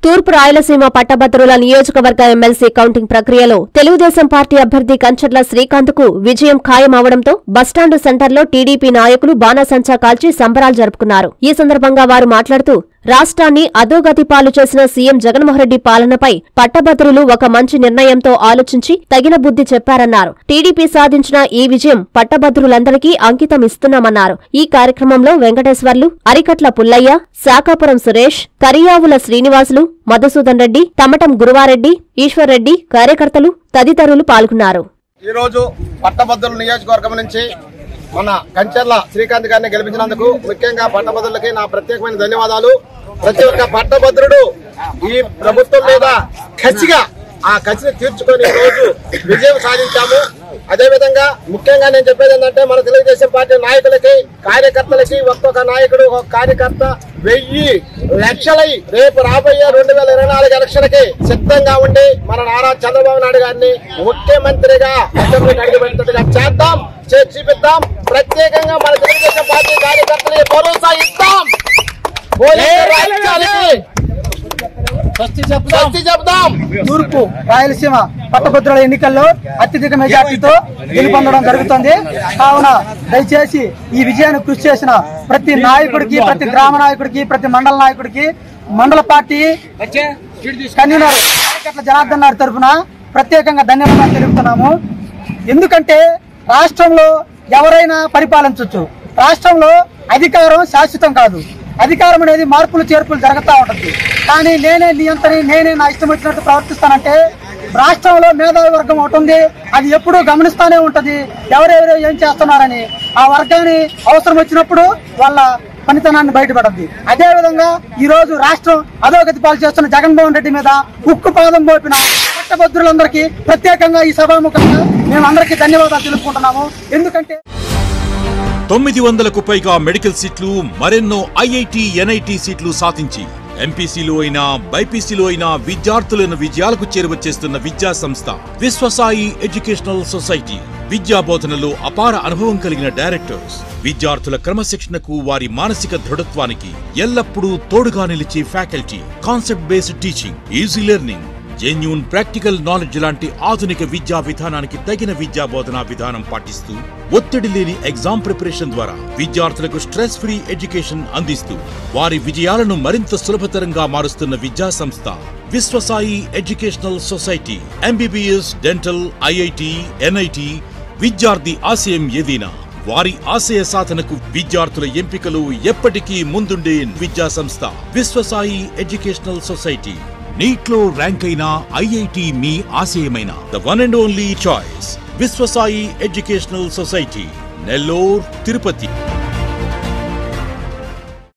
తూర్పు రాయలసీమ పట్టభద్రుల నియోజకవర్గ ఎమ్మెల్సీ కౌంటింగ్ ప్రక్రియలో తెలుగుదేశం పార్టీ అభ్యర్థి కంచర్ల శ్రీకాంత్ కు విజయం ఖాయమవడంతో బస్టాండు సెంటర్లో టీడీపీ నాయకులు బాణాసంచా కాల్చి సంబరాలు జరుపుకున్నారు ఈ సందర్భంగా వారు మాట్లాడుతూ రాష్ట్రాన్ని అధోగతి పాలు చేసిన సీఎం జగన్మోహన్రెడ్డి పాలనపై పట్టభద్రులు ఒక మంచి నిర్ణయంతో ఆలోచించి తగిన బుద్ధి చెప్పారన్నారు టీడీపీ సాధించిన ఈ విజయం పట్టభద్రులందరికీ అంకితం ఇస్తున్నామన్నారు ఈ కార్యక్రమంలో వెంకటేశ్వర్లు అరికట్ల పుల్లయ్య శాకాపురం సురేష్ కరియావుల శ్రీనివాసులు మధుసూదన్ రెడ్డి తమటం గురువారెడ్డి ఈశ్వర్రెడ్డి కార్యకర్తలు తదితరులు పాల్గొన్నారు ఈరోజు పట్టభద్రుల నియోజకవర్గం నుంచి మన కంచెర్ల శ్రీకాంత్ గారిని గెలిపించినందుకు ముఖ్యంగా పట్టభద్రులకి నా ప్రత్యేకమైన ధన్యవాదాలు ప్రతి ఒక్క పట్టభద్రుడు ఈ ప్రభుత్వం మీద కసిగా ఆ కసిని తీర్చుకొని ఈ రోజు విజయం సాధించాము అదే విధంగా ముఖ్యంగా నేను చెప్పేది ఏంటంటే మన తెలుగుదేశం పార్టీ నాయకులకి కార్యకర్తలకి ఒక్కొక్క నాయకుడు ఒక కార్యకర్త వెయ్యి లక్షలై రేపు రాబోయే రెండు వేల ఇరవై నాలుగు ఎలక్షన్కి సిద్ధంగా ఉండి మన నారా చంద్రబాబు నాయుడు గారిని ముఖ్యమంత్రిగా అసెంబ్లీకి అడుగుపెట్టేట్టుగా చేద్దాం చేసి చూపిద్దాం ప్రత్యేకంగా మన తెలుగుదేశం పార్టీ కార్యకర్తలకి భరోసా ఇద్దాం పోలీసు రాజ్యానికి స్వస్తి చెప్దాం తూర్పు రాయలసీమ పట్టభద్రుల ఎన్నికల్లో అత్యధిక మెజార్టీతో గెలుపొందడం జరుగుతుంది కావున దయచేసి ఈ విజయాన్ని కృషి చేసిన ప్రతి నాయకుడికి ప్రతి గ్రామ నాయకుడికి ప్రతి మండల నాయకుడికి మండల పార్టీ కన్వీనర్ కార్యకర్తల జనార్దన్ గారి తరఫున ప్రత్యేకంగా ధన్యవాదాలు తెలుపుతున్నాము ఎందుకంటే రాష్ట్రంలో ఎవరైనా పరిపాలించవచ్చు రాష్ట్రంలో అధికారం శాశ్వతం కాదు అధికారం అనేది మార్పులు చేర్పులు జరుగుతూ ఉంటుంది కానీ నేనే నియంత్రణ నేనే నా ఇష్టం వచ్చినట్టు ప్రవర్తిస్తానంటే రాష్ట్రంలో మేధావి వర్గం ఒకటి ఉంది అది ఎప్పుడూ గమనిస్తానే ఉంటది ఎవరెవరు ఏం చేస్తున్నారని ఆ వర్గాన్ని అవసరం వచ్చినప్పుడు వాళ్ళ పనితనాన్ని బయటపడద్ది అదే విధంగా ఈ రోజు రాష్ట్రం అధోగతి పాలు చేస్తున్న జగన్మోహన్ రెడ్డి మీద ఉక్కు పాదం మోపిన పట్టభద్రులందరికీ ప్రత్యేకంగా ఈ సభాముఖంగా మేము అందరికీ ధన్యవాదాలు తెలుపుకుంటున్నాము ఎందుకంటే తొమ్మిది వందలకు పైగా మెడికల్ సీట్లు మరెన్నో ఐఐటి ఎన్ఐటి సీట్లు సాధించి ఎంపీసీలో అయినా బైపీసీలో అయినా విద్యార్థులను విజయాలకు చేరువచేస్తున్న విద్యా సంస్థ విశ్వసాయి ఎడ్యుకేషనల్ సొసైటీ విద్యా బోధనలో అపార అనుభవం కలిగిన డైరెక్టర్స్ విద్యార్థుల క్రమశిక్షణకు వారి మానసిక దృఢత్వానికి ఎల్లప్పుడూ తోడుగా నిలిచే faculty concept based teaching easy learning genuine practical knowledge లాంటి ఆధునిక విద్యా విధానానికి తగిన విద్యా బోధనా విధానం పాటిస్తూ ఒత్తిడి లేని ఎగ్జామ్ ప్రిపరేషన్ ద్వారా విద్యార్థులకు స్ట్రెస్ ఫ్రీ ఎడ్యుకేషన్ అందిస్తూ వారి విజయాలను మరింత సులభతరంగా మారుస్తున్న విద్యా సంస్థ Viswasai educational society MBBS dental IIT NIT విద్యార్థి ఆశయం ఏదైనా వారి ఆశయ సాధనకు విద్యార్థుల ఎంపికలు ఎప్పటికీ ముందుండే విద్యా సంస్థ విశ్వసాయి ఎడ్యుకేషనల్ సొసైటీ నీట్ లో ర్యాంక్ అయిన ఐఐటి మీ ఆశయమైన the one and only choice Viswasai educational society Nellore Tirupati